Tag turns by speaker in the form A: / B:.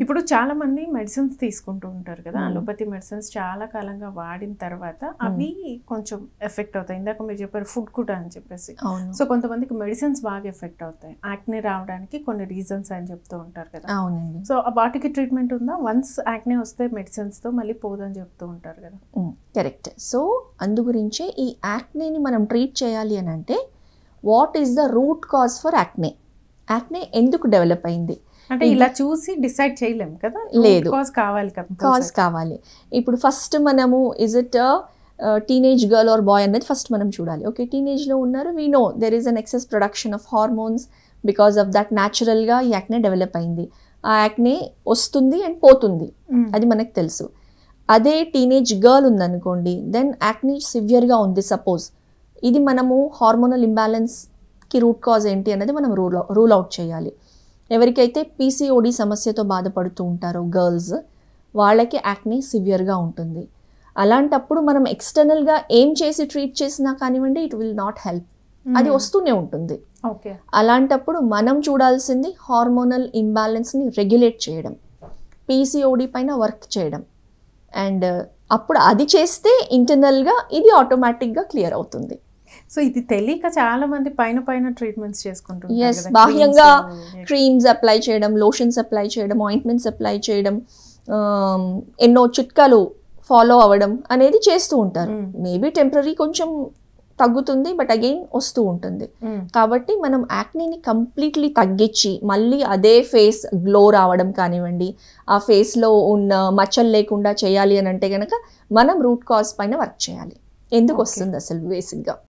A: ఇప్పుడు చాలా మంది మెడిసిన్స్ తీసుకుంటూ ఉంటారు కదా
B: మ్మ్.
A: అలోపతి మెడిసిన్స్ చాలా కాలంగా వాడిన తర్వాత అవి కొంచెం ఎఫెక్ట్ అవుతాయి ఇందాక మీరు చెప్పారు ఫుడ్ కూడా అని చెప్పేసి
B: అవును
A: సో కొంతమందికి మెడిసిన్స్ బాగా ఎఫెక్ట్ అవుతాయి యాక్నే రావడానికి కొన్ని రీజన్స్ అని చెప్తూ ఉంటారు కదా
B: అవునండి
A: సో ఆ వాటికి ట్రీట్మెంట్ ఉందా వన్స్ యాక్నే వస్తే మెడిసిన్స్ తో మళ్ళీ పోదని చెప్తూ ఉంటారు కదా
B: కరెక్ట్ సో అందు గురించే ఈ యాక్నేని మనం ట్రీట్ చేయాలి అని అంటే what is the root cause for acne acne ఎందుకు డెవలప్ అయింది
A: అంటే ఇలా చూసి డిసైడ్ చేయలేం కదా
B: లేదు.
A: కాజ్ కావాలి కదా
B: కాజ్ కావాలి ఇప్పుడు ఫస్ట్ మనము is it teenage girl or boy అనేది ఫస్ట్ మనం చూడాలి ఓకే టీనేజ్లో ఉన్నారు we know there is an excess production of hormones because of that న్యాచురల్గా ఈ యాక్నే డెవలప్ అయింది ఆ యాక్నే వస్తుంది అండ్ పోతుంది అది మనకు తెలుసు అదే టీనేజ్ గర్ల్ ఉందనుకోండి దెన్ యాక్నీ సివియర్గా ఉంది సపోజ్ ఇది మనము హార్మోనల్ ఇంబ్యాలెన్స్కి రూట్ కాజ్ ఏంటి అనేది మనం రూల్ రూల్ అవుట్ చేయాలి ఎవరికైతే పీసీఓడి సమస్యతో బాధపడుతూ ఉంటారో గర్ల్స్ వాళ్ళకి యాక్నీ సివియర్గా ఉంటుంది అలాంటప్పుడు మనం ఎక్స్టర్నల్గా ఏం చేసి ట్రీట్ చేసినా కానివ్వండి ఇట్ విల్ నాట్ హెల్ప్ అది వస్తూనే ఉంటుంది
A: ఓకే
B: అలాంటప్పుడు మనం చూడాల్సింది హార్మోనల్ ఇంబ్యాలెన్స్ని రెగ్యులేట్ చేయడం పీసీఓడి పైన వర్క్ చేయడం అండ్ అప్పుడు అది చేస్తే ఇంటర్నల్గా ఇది ఆటోమేటిక్గా క్లియర్ అవుతుంది
A: సో ఇది తెలియక చాలా మంది పైన పైన ట్రీట్మెంట్స్ చేసుకుంటుంటారు
B: Yes,
A: కదా,
B: బాహ్యంగా
A: creams,
B: క్రీమ్స్ అప్లై చేయడం లోషన్స్ అప్లై చేయడం ఆయింట్మెంట్స్ అప్లై చేయడం ఆమ్, ఎన్నో చిట్కాలు ఫాలో అవ్వడం అనేది చేస్తూ ఉంటారు
A: Mm.
B: మేబీ టెంపరీ కొంచెం తగ్గుతుంది బట్ అగైన్ వస్తూ ఉంటుంది
A: Mm.
B: కాబట్టి మనం యాక్నీని కంప్లీట్లీ తగ్గించి మళ్ళీ అదే ఫేస్ గ్లో రావడం కానివ్వండి ఆ ఫేస్లో ఉన్న మచ్చలు లేకుండా చేయాలి అని అంటే కనుక మనం రూట్ కాజ్ పైన వర్క్ చేయాలి ఎందుకు
A: Okay.
B: వస్తుంది అసలు బేసిక్గా